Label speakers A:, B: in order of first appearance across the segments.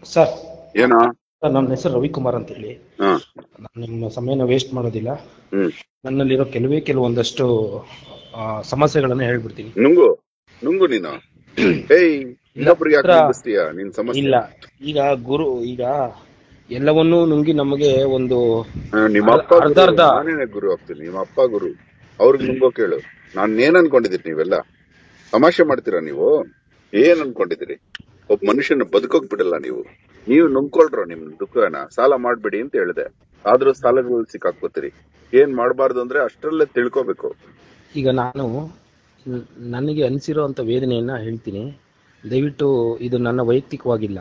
A: Sir
B: ಏನೋ
A: sir ನನ್ನ ಹೆಸರು ರವಿಕುಮಾರ್ ಅಂತ ಹೇಳಿ
B: ಹಾ
A: ನಾನು ನಿಮ್ಮ ಸಮಯನ ವೇಸ್ಟ್ ಮಾಡೋದಿಲ್ಲ
B: ಹ್ಮ್
A: ನನ್ನಲ್ಲಿರೋ ಕೆಲವೇ ಕೆಲವೊಂದಷ್ಟು ಆ, ಸಮಸ್ಯೆಗಳನ್ನ ಹೇಳ್ಬಿಡ್ತೀನಿ
B: ನುಂಗು ನುಂಗು ನೀನು ಏಯ್ ಇನ್ನೊಬ್ರಿಗೆ ಯಾಕೆ
A: ಹತ್ರ-
B: ನುಂಗಿಸ್ತೀಯ ನಿನ್ ಸಮಸ್ಯೆ
A: ಇಲ್ಲ ಈಗ ಗುರು ಈಗ ಎಲ್ಲವನ್ನೂ ನುಂಗಿ ನಮಗೆ ಒಂದು
B: ಹಾ, ನಿಮ್ಮ ಅಪ್ಪ
A: ಅರ್ಧ
B: ಗುರು,
A: ಅರ್ಧ.
B: ನಾನೇನೆ ಗುರು ಆಗ್ತೀನಿ ನಿಮ್ಮ ಅಪ್ಪ ಗುರು ಅವ್ರಿಗೆ ನುಂಗೋ ಕೇಳು ನಾನ್ ಏನ್ ಅನ್ಕೊಂಡಿದೀರಿ ನೀವೆಲ್ಲ ತಮಾಷೆ ಮಾಡ್ತೀರಾ ನೀವು ಏನ್ ಅನ್ಕೊಂಡಿದ್ದೀರಿ ಒಬ್ಬ ಮನುಷ್ಯನ ಬದುಕೋಕ್ ಬಿಡಲ್ಲ ನೀವು ನೀವು ನುಂಗ್ಕೊಳ್ರ ನಿಮ್ ದುಃಖನ ಸಾಲ ಮಾಡ್ಬೇಡಿ ಅಂತ ಹೇಳಿದೆ ಆದ್ರೂ ಸಾಲಗಳಲ್ಲಿ ಸಿಕ್ಕಾಕ್ಕೋತೀರಿ ಏನ್ ಮಾಡಬಾರ್ದು ಅಂದ್ರೆ ಅಷ್ಟರಲ್ಲೇ ತಿಳ್ಕೊಬೇಕು
A: ಈಗ ನಾನು ನ- ನನಗೆ ಅನಿಸಿರೋ ಅಂತ ವೇದನೆಯನ್ನ ಹೇಳ್ತೀನಿ ದಯವಿಟ್ಟು ಇದು ನನ್ನ ವೈಯಕ್ತಿಕವಾಗಿಲ್ಲ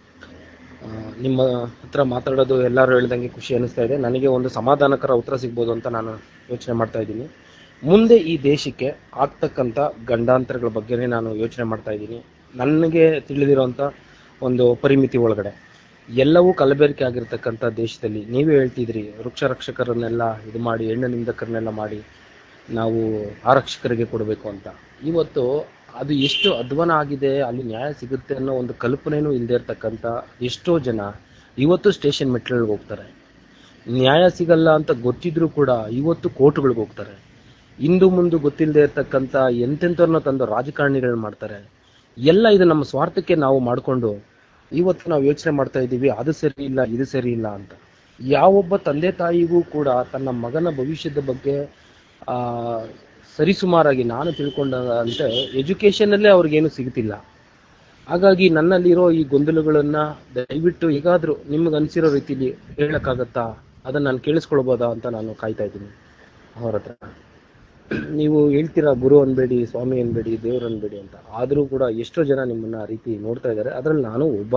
A: ಆ, ನಿಮ್ಮ ಹತ್ರ ಮಾತಾಡೋದು ಎಲ್ಲರೂ ಹೇಳ್ದಂಗೆ ಖುಷಿ ಅನಿಸ್ತಾ ಇದೆ ನನಗೆ ಒಂದು ಸಮಾಧಾನಕರ ಉತ್ತರ ಸಿಗ್ಬೋದು ಅಂತ ನಾನು ಯೋಚನೆ ಮಾಡ್ತಾ ಇದ್ದೀನಿ ಮುಂದೆ ಈ ದೇಶಕ್ಕೆ ಆಗ್ತಕ್ಕಂಥ ಗಂಡಾಂತರಗಳ ಬಗ್ಗೆನೇ ನಾನು ಯೋಚನೆ ಮಾಡ್ತಾ ಇದ್ದೀನಿ ನನಗೆ ತಿಳಿದಿರೋಂಥ ಒಂದು ಪರಿಮಿತಿ ಒಳಗಡೆ ಎಲ್ಲವೂ ಕಲಬೆರಕೆ ಆಗಿರ್ತಕ್ಕಂಥ ದೇಶದಲ್ಲಿ ನೀವೇ ಹೇಳ್ತಿದ್ರಿ ವೃಕ್ಷ ರಕ್ಷಕರನ್ನೆಲ್ಲ ಇದು ಮಾಡಿ ಹೆಣ್ಣು ನಿಂದಕರನ್ನೆಲ್ಲ ಮಾಡಿ ನಾವು ಆರಕ್ಷಕರಿಗೆ ಕೊಡಬೇಕು ಅಂತ ಇವತ್ತು ಅದು ಎಷ್ಟು ಅಧ್ವಾನ ಆಗಿದೆ ಅಲ್ಲಿ ನ್ಯಾಯ ಸಿಗುತ್ತೆ ಅನ್ನೋ ಒಂದು ಕಲ್ಪನೆನೂ ಇಲ್ಲದೆ ಇರ್ತಕ್ಕಂಥ ಎಷ್ಟೋ ಜನ ಇವತ್ತು ಸ್ಟೇಷನ್ ಮೆಟ್ಲಲ್ಲಿ ಹೋಗ್ತಾರೆ ನ್ಯಾಯ ಸಿಗಲ್ಲ ಅಂತ ಗೊತ್ತಿದ್ರು ಕೂಡ ಇವತ್ತು ಕೋರ್ಟ್ಗಳಿಗೆ ಹೋಗ್ತಾರೆ ಇಂದು ಮುಂದೆ ಗೊತ್ತಿಲ್ಲದೆ ಇರ್ತಕ್ಕಂಥ ಎಂತೆಂಥವ್ರನ್ನ ತಂದು ರಾಜಕಾರಣಿಗಳು ಮಾಡ್ತಾರೆ ಎಲ್ಲ ಇದು ನಮ್ಮ ಸ್ವಾರ್ಥಕ್ಕೆ ನಾವು ಮಾಡಿಕೊಂಡು ಇವತ್ತು ನಾವು ಯೋಚನೆ ಮಾಡ್ತಾ ಇದ್ದೀವಿ ಅದು ಸರಿ ಇಲ್ಲ ಇದು ಸರಿ ಇಲ್ಲ ಅಂತ ಯಾವೊಬ್ಬ ತಂದೆ ತಾಯಿಗೂ ಕೂಡ ತನ್ನ ಮಗನ ಭವಿಷ್ಯದ ಬಗ್ಗೆ ಆ ಸರಿಸುಮಾರಾಗಿ ನಾನು ತಿಳ್ಕೊಂಡಂತೆ ಎಜುಕೇಶನಲ್ಲೇ ಅವ್ರಿಗೇನು ಸಿಗ್ತಿಲ್ಲ ಹಾಗಾಗಿ ನನ್ನಲ್ಲಿರೋ ಈ ಗೊಂದಲಗಳನ್ನ ದಯವಿಟ್ಟು ಹೇಗಾದ್ರೂ ನಿಮ್ಗೆ ಅನ್ಸಿರೋ ರೀತಿಲಿ ಹೇಳಕ್ಕಾಗತ್ತಾ ಅದನ್ನ ನಾನು ಕೇಳಿಸ್ಕೊಳ್ಬೋದಾ ಅಂತ ನಾನು ಕಾಯ್ತಾ ಇದ್ದೀನಿ ಅವ್ರ ಹತ್ರ ನೀವು ಹೇಳ್ತೀರಾ ಗುರು ಅನ್ಬೇಡಿ ಸ್ವಾಮಿ ಅನ್ಬೇಡಿ ದೇವ್ರು ಅನ್ಬೇಡಿ ಅಂತ ಆದ್ರೂ ಕೂಡ ಎಷ್ಟೋ ಜನ ನಿಮ್ಮನ್ನ ಆ ರೀತಿ ನೋಡ್ತಾ ಇದ್ದಾರೆ ಅದ್ರಲ್ಲಿ ನಾನು ಒಬ್ಬ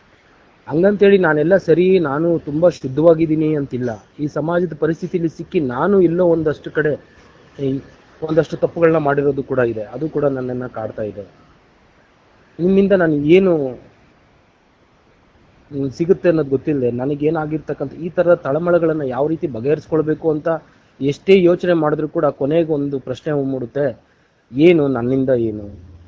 A: ಹಂಗಂತೇಳಿ ನಾನೆಲ್ಲ ಸರಿ ನಾನು ತುಂಬಾ ಶುದ್ಧವಾಗಿದ್ದೀನಿ ಅಂತಿಲ್ಲ ಈ ಸಮಾಜದ ಪರಿಸ್ಥಿತಿಲಿ ಸಿಕ್ಕಿ ನಾನು ಎಲ್ಲೋ ಒಂದಷ್ಟು ಕಡೆ ಈ ಒಂದಷ್ಟು ತಪ್ಪುಗಳನ್ನ ಮಾಡಿರೋದು ಕೂಡ ಇದೆ ಅದು ಕೂಡ ನನ್ನನ್ನ ಕಾಡ್ತಾ ಇದೆ ನಿಮ್ಮಿಂದ ನಾನು ಏನು ಹ್ಮ್, ಸಿಗುತ್ತೆ ಅನ್ನೋದು ಗೊತ್ತಿಲ್ಲದೆ ನನಗೇನಾಗಿರ್ತಕ್ಕಂಥ ಈ ತರ ತಳಮಳಗಳನ್ನ ಯಾವ ರೀತಿ ಬಗೆಹರಿಸ್ಕೊಳ್ಬೇಕು ಅಂತ ಎಷ್ಟೇ ಯೋಚನೆ ಮಾಡಿದ್ರು ಕೂಡ ಕೊನೆಗೆ ಒಂದು ಪ್ರಶ್ನೆ ಮೂಡುತ್ತೆ ಏನು ನನ್ನಿಂದ ಏನು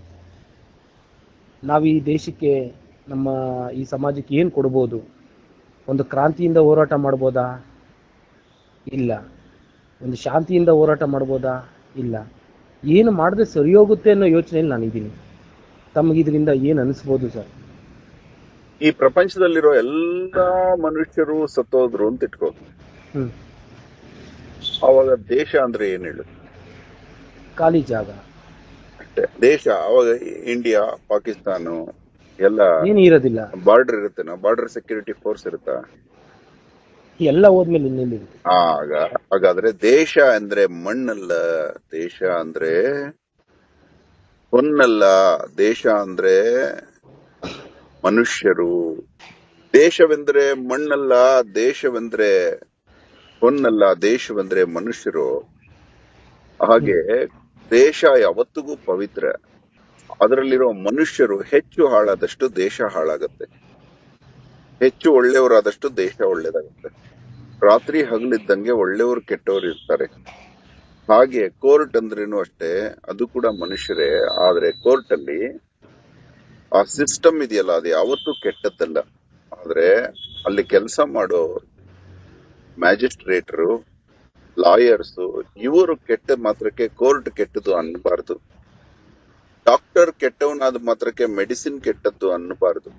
A: ನಾವು ಈ ದೇಶಕ್ಕೆ ನಮ್ಮ ಈ ಸಮಾಜಕ್ಕೆ ಏನು ಕೊಡ್ಬೋದು ಒಂದು ಕ್ರಾಂತಿಯಿಂದ ಹೋರಾಟ ಮಾಡ್ಬೋದಾ ಇಲ್ಲ ಒಂದು ಶಾಂತಿಯಿಂದ ಹೋರಾಟ ಮಾಡ್ಬೋದಾ ಇಲ್ಲ ಏನು ಮಾಡಿದ್ರೆ ಸರಿ ಹೋಗುತ್ತೆ ಅನ್ನೋ ಯೋಚನೆಯಲ್ಲಿ ನಾನಿದ್ದೀನಿ ತಮಗೆ ಇದರಿಂದ ಏನು ಅನಿಸ್ಬೋದು ಸರ್
B: ಈ ಪ್ರಪಂಚದಲ್ಲಿರೋ ಎಲ್ಲಾ ಮನುಷ್ಯರು ಸತ್ತೋದ್ರು ಅಂತ ಇಟ್ಕೋ
A: ಹ್ಮ್
B: ಅವಾಗ ದೇಶ ಅಂದ್ರೆ ಏನ್ ಹೇಳು
A: ಖಾಲಿ ಜಾಗ
B: ಅಷ್ಟೇ ದೇಶ ಅವಾಗ ಇಂಡಿಯಾ ಪಾಕಿಸ್ತಾನ ಎಲ್ಲ
A: ಏನು ಇರೋದಿಲ್ಲ
B: ಬಾರ್ಡರ್ ಇರುತ್ತೇನೋ ಬಾರ್ಡರ್ ಸೆಕ್ಯೂರಿಟಿ ಫೋರ್ಸ್ ಇರುತ್ತಾ
A: ಎಲ್ಲ ಹೋದ್ಮೇಲೆ ಇನ್ನೆಲ್ಲಿರುತ್ತೆ
B: ಆಗ ಹಾಗಾದ್ರೆ ದೇಶ ಅಂದ್ರೆ ಮಣ್ಣಲ್ಲ ದೇಶ ಅಂದ್ರೆ ಹೊನ್ನಲ್ಲ ದೇಶ ಅಂದ್ರೆ ಮನುಷ್ಯರು ದೇಶವೆಂದ್ರೆ ಮಣ್ಣಲ್ಲ ದೇಶವೆಂದ್ರೆ ಹೊನ್ನಲ್ಲ ದೇಶವೆಂದ್ರೆ ಮನುಷ್ಯರು ಹಾಗೆ ದೇಶ ಯಾವತ್ತಿಗೂ ಪವಿತ್ರ ಅದರಲ್ಲಿರೋ ಮನುಷ್ಯರು ಹೆಚ್ಚು ಹಾಳಾದಷ್ಟು ದೇಶ ಹಾಳಾಗತ್ತೆ ಹೆಚ್ಚು ಒಳ್ಳೆಯವರಾದಷ್ಟು ದೇಶ ಒಳ್ಳೇದಾಗುತ್ತೆ ರಾತ್ರಿ ಹಗಲಿದ್ದಂಗೆ ಒಳ್ಳೆಯವರು ಕೆಟ್ಟವರು ಇರ್ತಾರೆ ಹಾಗೆ ಕೋರ್ಟ್ ಅಂದ್ರೇನು ಅಷ್ಟೇ ಅದು ಕೂಡ ಮನುಷ್ಯರೇ ಆದ್ರೆ ಕೋರ್ಟ್ ಅಲ್ಲಿ ಆ ಸಿಸ್ಟಮ್ ಇದೆಯಲ್ಲ ಅದು ಯಾವತ್ತೂ ಕೆಟ್ಟದ್ದಲ್ಲ ಆದ್ರೆ ಅಲ್ಲಿ ಕೆಲಸ ಮಾಡೋ ಮ್ಯಾಜಿಸ್ಟ್ರೇಟರು ಲಾಯರ್ಸ್ ಇವರು ಕೆಟ್ಟ ಮಾತ್ರಕ್ಕೆ ಕೋರ್ಟ್ ಕೆಟ್ಟದು ಅನ್ನಬಾರ್ದು ಡಾಕ್ಟರ್ ಕೆಟ್ಟವನಾದ ಮಾತ್ರಕ್ಕೆ ಮೆಡಿಸಿನ್ ಕೆಟ್ಟದ್ದು ಅನ್ನಬಾರ್ದು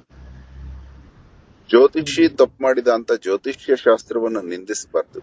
B: ಜ್ಯೋತಿಷಿ ತಪ್ಪು ಮಾಡಿದ ಅಂತ ಜ್ಯೋತಿಷ್ಯ ಶಾಸ್ತ್ರವನ್ನು ನಿಂದಿಸಬಾರ್ದು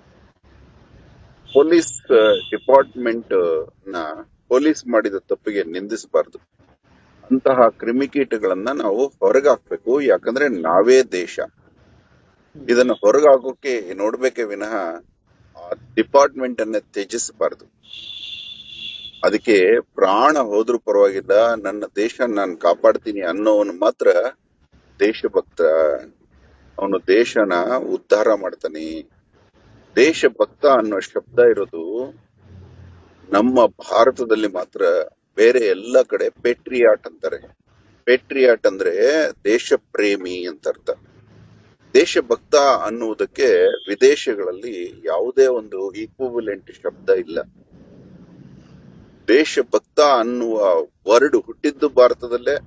B: ಪೊಲೀಸ್ ಡಿಪಾರ್ಟ್ಮೆಂಟ್ ನ ಪೊಲೀಸ್ ಮಾಡಿದ ತಪ್ಪಿಗೆ ನಿಂದಿಸಬಾರ್ದು ಅಂತಹ ಕ್ರಿಮಿಕೀಟಗಳನ್ನ ನಾವು ಹೊರಗಾಕ್ಬೇಕು ಯಾಕಂದ್ರೆ ನಾವೇ ದೇಶ ಇದನ್ನ ಹೊರಗಾಕೋಕೆ ನೋಡ್ಬೇಕೆ ವಿನಃ ಆ ಡಿಪಾರ್ಟ್ಮೆಂಟ್ ಅನ್ನ ತ್ಯಜಿಸಬಾರ್ದು ಅದಕ್ಕೆ ಪ್ರಾಣ ಹೋದ್ರೂ ಪರವಾಗಿಲ್ಲ ನನ್ನ ದೇಶ ನಾನು ಕಾಪಾಡ್ತೀನಿ ಅನ್ನೋವನು ಮಾತ್ರ ದೇಶಭಕ್ತ ಅವನು ದೇಶನ ಉದ್ಧಾರ ಮಾಡ್ತಾನೆ ದೇಶಭಕ್ತ ಅನ್ನೋ ಶಬ್ದ ಇರೋದು ನಮ್ಮ ಭಾರತದಲ್ಲಿ ಮಾತ್ರ ಬೇರೆ ಎಲ್ಲ ಕಡೆ ಪೆಟ್ರಿಯಾಟ್ ಅಂತಾರೆ ಪೆಟ್ರಿಯಾಟ್ ಅಂದ್ರೆ ದೇಶ ಪ್ರೇಮಿ ಅಂತ ಅರ್ಥ ದೇಶಭಕ್ತ ಅನ್ನುವುದಕ್ಕೆ ವಿದೇಶಗಳಲ್ಲಿ ಯಾವುದೇ ಒಂದು ಈಕ್ವಿವೆಲೆಂಟ್ ಶಬ್ದ ಇಲ್ಲ ದೇಶಭಕ್ತ ಅನ್ನುವ ವರ್ಡ್ ಹುಟ್ಟಿದ್ದು ಭಾರತದಲ್ಲೇ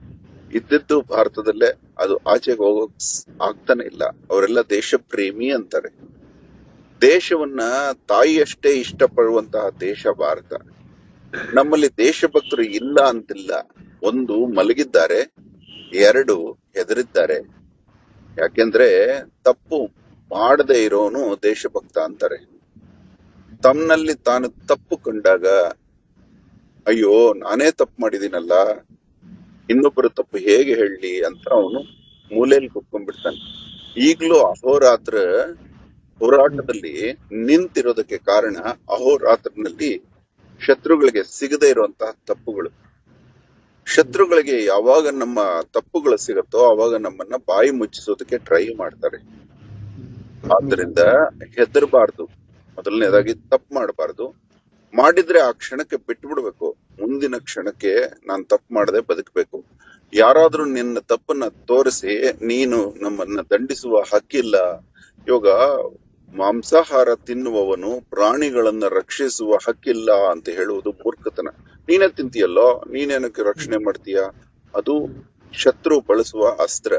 B: ಇದ್ದದ್ದು ಭಾರತದಲ್ಲೇ ಅದು ಆಚೆಗೆ ಹೋಗೋಕ್ ಸ್- ಆಗ್ತಾನೆ ಇಲ್ಲ ಅವರೆಲ್ಲ ದೇಶ ಪ್ರೇಮಿ ಅಂತಾರೆ ದೇಶವನ್ನ ತಾಯಿಯಷ್ಟೇ ಇಷ್ಟಪಡುವಂತಹ ದೇಶ ಭಾರತ ನಮ್ಮಲ್ಲಿ ದೇಶಭಕ್ತರು ಇಲ್ಲ ಅಂತಿಲ್ಲ ಒಂದು ಮಲಗಿದ್ದಾರೆ ಎರಡು ಹೆದರಿದ್ದಾರೆ ಯಾಕೆಂದ್ರೆ ತಪ್ಪು ಮಾಡದೇ ಇರೋನು ದೇಶಭಕ್ತ ಅಂತಾರೆ ತಮ್ಮನಲ್ಲಿ ತಾನು ತಪ್ಪು ಕಂಡಾಗ ಅಯ್ಯೋ ನಾನೇ ತಪ್ಪು ಮಾಡಿದೀನಲ್ಲ ಇನ್ನೊಬ್ಬರು ತಪ್ಪು ಹೇಗೆ ಹೇಳಲಿ ಅಂತ ಅವನು ಮೂಲೆಯಲ್ಲಿ ಕುತ್ಕೊಂಡ್ಬಿಡ್ತಾನೆ ಈಗ್ಲೂ ಅಹೋರಾತ್ರ ಹೋರಾಟದಲ್ಲಿ ನಿಂತಿರೋದಕ್ಕೆ ಕಾರಣ ಅಹೋರಾತ್ರನಲ್ಲಿ ಶತ್ರುಗಳಿಗೆ ಸಿಗದೇ ಇರುವಂತಹ ತಪ್ಪುಗಳು ಶತ್ರುಗಳಿಗೆ ಯಾವಾಗ ನಮ್ಮ ತಪ್ಪುಗಳು ಸಿಗುತ್ತೋ ಅವಾಗ ನಮ್ಮನ್ನ ಬಾಯಿ ಮುಚ್ಚಿಸೋದಕ್ಕೆ ಟ್ರೈ ಮಾಡ್ತಾರೆ ಆದ್ದರಿಂದ ಹೆದರಬಾರ್ದು ಮೊದಲನೇದಾಗಿ ತಪ್ಪು ಮಾಡಬಾರ್ದು ಮಾಡಿದ್ರೆ ಆ ಕ್ಷಣಕ್ಕೆ ಬಿಟ್ಟು ಬಿಡ್ಬೇಕು ಮುಂದಿನ ಕ್ಷಣಕ್ಕೆ ನಾನ್ ತಪ್ಪು ಮಾಡದೆ ಬದುಕಬೇಕು ಯಾರಾದ್ರೂ ನಿನ್ನ ತಪ್ಪನ್ನ ತೋರಿಸಿ ನೀನು ನಮ್ಮನ್ನ ದಂಡಿಸುವ ಹಕ್ಕಿಲ್ಲ ಇವಾಗ ಮಾಂಸಾಹಾರ ತಿನ್ನುವವನು ಪ್ರಾಣಿಗಳನ್ನ ರಕ್ಷಿಸುವ ಹಕ್ಕಿಲ್ಲ ಅಂತ ಹೇಳುವುದು ಮೂರ್ಖತನ ನೀನೇ ತಿಂತೀಯಲ್ಲೋ ನೀನೇನಕ್ಕೆ ರಕ್ಷಣೆ ಮಾಡ್ತೀಯ ಅದು ಶತ್ರು ಬಳಸುವ ಅಸ್ತ್ರ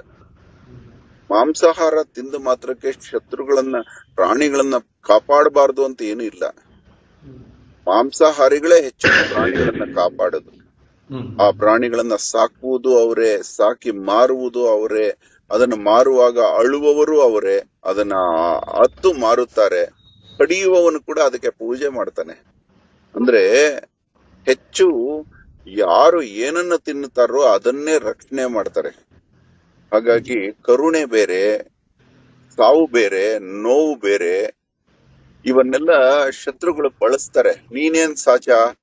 B: ಮಾಂಸಾಹಾರ ತಿಂದ ಮಾತ್ರಕ್ಕೆ ಶತ್ರುಗಳನ್ನ ಪ್ರಾಣಿಗಳನ್ನ ಕಾಪಾಡಬಾರ್ದು ಅಂತ ಏನು ಇಲ್ಲ ಮಾಂಸಾಹಾರಿಗಳೇ ಹೆಚ್ಚು ಪ್ರಾಣಿಗಳನ್ನ ಕಾಪಾಡೋದು ಆ ಪ್ರಾಣಿಗಳನ್ನ ಸಾಕುವುದು ಅವರೇ ಸಾಕಿ ಮಾರುವುದು ಅವರೇ ಅದನ್ನ ಮಾರುವಾಗ ಅಳುವವರು ಅವರೇ ಅದನ್ನ ಹತ್ತು ಮಾರುತ್ತಾರೆ ಕಡಿಯುವವನು ಕೂಡ ಅದಕ್ಕೆ ಪೂಜೆ ಮಾಡ್ತಾನೆ ಅಂದ್ರೆ ಹೆಚ್ಚು ಯಾರು ಏನನ್ನ ತಿನ್ನುತ್ತಾರೋ ಅದನ್ನೇ ರಕ್ಷಣೆ ಮಾಡ್ತಾರೆ ಹಾಗಾಗಿ ಕರುಣೆ ಬೇರೆ ಸಾವು ಬೇರೆ ನೋವು ಬೇರೆ ಇವನ್ನೆಲ್ಲ ಶತ್ರುಗಳು ಬಳಸ್ತಾರೆ ನೀನೇನ್ ಸಾಚ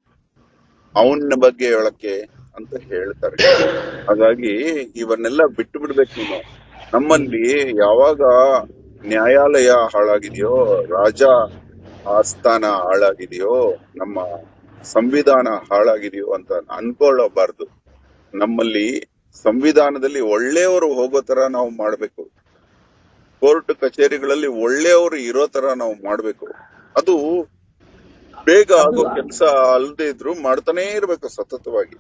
B: ಅವನ ಬಗ್ಗೆ ಹೇಳಕ್ಕೆ ಅಂತ ಹೇಳ್ತಾರೆ ಹಾಗಾಗಿ ಇವನ್ನೆಲ್ಲ ಬಿಟ್ಟು ಬಿಡ್ಬೇಕು ನೀನು ನಮ್ಮಲ್ಲಿ ಯಾವಾಗ ನ್ಯಾಯಾಲಯ ಹಾಳಾಗಿದೆಯೋ ರಾಜ ಆಸ್ಥಾನ ಹಾಳಾಗಿದೆಯೋ ನಮ್ಮ ಸಂವಿಧಾನ ಹಾಳಾಗಿದೆಯೋ ಅಂತ ಅನ್ಕೊಳ್ಳಬಾರ್ದು ನಮ್ಮಲ್ಲಿ ಸಂವಿಧಾನದಲ್ಲಿ ಒಳ್ಳೆಯವರು ಹೋಗೋ ತರ ನಾವು ಮಾಡ್ಬೇಕು ಕೋರ್ಟ್ ಕಚೇರಿಗಳಲ್ಲಿ ಒಳ್ಳೆಯವರು ಇರೋ ತರ ನಾವು ಮಾಡ್ಬೇಕು ಅದು ಬೇಗ ಆಗೋ ಕೆಲಸ ಅಲ್ಲದೆ ಇದ್ರು ಮಾಡ್ತಾನೇ ಇರ್ಬೇಕು ಸತತವಾಗಿ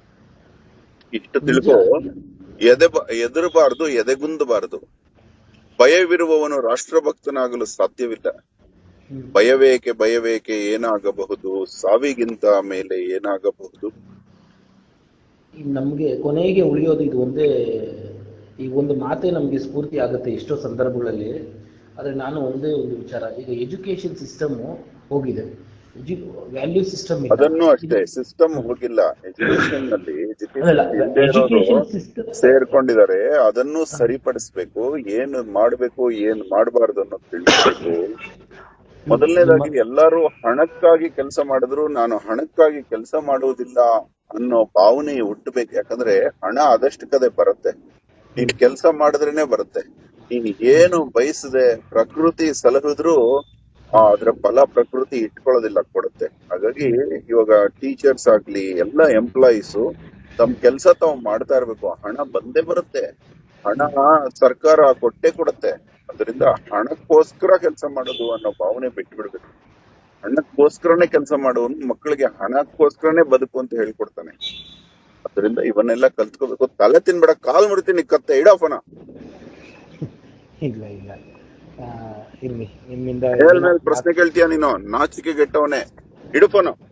B: ಇಷ್ಟು ತಿಳ್ಕೊ ಎದೆ ಎದರಬಾರ್ದು ಎದೆಗುಂದಬಾರದು ಭಯವಿರುವವನು ರಾಷ್ಟ್ರಭಕ್ತನಾಗಲು ಸಾಧ್ಯವಿಲ್ಲ ಭಯವೇಕೆ ಭಯವೇಕೆ ಏನಾಗಬಹುದು ಸಾವಿಗಿಂತ ಮೇಲೆ ಏನಾಗಬಹುದು
A: ನಮಗೆ ಕೊನೆಗೆ ಉಳಿಯೋದು ಇದು ಒಂದೇ ಈ ಒಂದು ಮಾತೇ ನಮಗೆ ಸ್ಫೂರ್ತಿ ಆಗುತ್ತೆ ಎಷ್ಟೋ ಸಂದರ್ಭಗಳಲ್ಲಿ ಆದರೆ ನಾನು ಒಂದೇ ಒಂದು ವಿಚಾರ ಈಗ ಎಜುಕೇಶನ್ ಸಿಸ್ಟಮ್ ಹೋಗಿದೆ ವ್ಯಾಲ್ಯೂ ಸಿಸ್ಟಮ್
B: ಅದನ್ನು ಅಷ್ಟೇ ಸಿಸ್ಟಮ್ ಹೋಗಿಲ್ಲ ಎಜುಕೇಶನ್ ನಲ್ಲಿ
A: ಅಲ್ಲ
B: ಎಜುಕೇಶನ್
A: ಎಜುಕೇಶನ್ ಸಿಸ್ಟಮ್
B: ಸೇರ್ಕೊಂಡಿದ್ದಾರೆ ಅದನ್ನು ಸರಿಪಡಿಸ್ಬೇಕು ಏನು ಮಾಡ್ಬೇಕು ಏನ್ ಮಾಡಬಾರ್ದು ಅನ್ನೋದು ತಿಳಿಸ್ಬೇಕು ಮೊದಲನೇದಾಗಿ ಎಲ್ಲರೂ ಹಣಕ್ಕಾಗಿ ಕೆಲಸ ಮಾಡಿದ್ರು ನಾನು ಹಣಕ್ಕಾಗಿ ಕೆಲಸ ಮಾಡುವುದಿಲ್ಲ ಅನ್ನೋ ಭಾವನೆ ಹುಟ್ಟಬೇಕು ಯಾಕಂದ್ರೆ ಹಣ ಅದಷ್ಟಕ್ಕದೆ ಬರುತ್ತೆ ನೀನ್ ಕೆಲಸ ಮಾಡಿದ್ರೇನೆ ಬರುತ್ತೆ ನೀನ್ ಏನು ಬಯಸದೆ ಪ್ರಕೃತಿ ಸಲಹಿದ್ರು ಆ, ಅದ್ರ ಫಲ ಪ್ರಕೃತಿ ಇಟ್ಕೊಳ್ಳೋದಿಲ್ಲ ಕೊಡುತ್ತೆ ಹಾಗಾಗಿ ಇವಾಗ ಟೀಚರ್ಸ್ ಆಗ್ಲಿ ಎಲ್ಲ ಎಂಪ್ಲಾಯೀಸ್ ತಮ್ಮ ಕೆಲಸ ತಾವು ಮಾಡ್ತಾ ಇರ್ಬೇಕು ಹಣ ಬಂದೇ ಬರುತ್ತೆ ಹಣ ಸರ್ಕಾರ ಕೊಟ್ಟೆ ಕೊಡುತ್ತೆ ಅದರಿಂದ ಹಣಕ್ಕೋಸ್ಕರ ಕೆಲಸ ಮಾಡೋದು ಅನ್ನೋ ಭಾವನೆ ಬಿಟ್ಟು ಬಿಡ್ಬೇಕು ಹಣಕ್ಕೋಸ್ಕರನೇ ಕೆಲಸ ಮಾಡುವನು ಮಕ್ಕಳಿಗೆ ಹಣಕ್ಕೋಸ್ಕರನೇ ಬದುಕು ಅಂತ ಹೇಳ್ಕೊಡ್ತಾನೆ ಅದರಿಂದ ಇವನ್ನೆಲ್ಲ ಕಲ್ತ್ಕೋಬೇಕು ತಲೆ ತಿನ್ಬೇಡ ಕಾಲ್ ಮುರಿತೀನಿ ಕತ್ತೆ ಇಡಫನ
A: ಇಲ್ಲ ಇಲ್ಲ ಆ, ಇರ್ಲಿ ನಿಮ್ಮಿಂದ
B: ಮೇಲ್ ಮೇಲ್ ಪ್ರಶ್ನೆ ಕೇಳ್ತೀಯ ನೀನು ನಾಚಿಕೆ ಗೆಟ್ಟವನೇ ಇಡುಫೋನು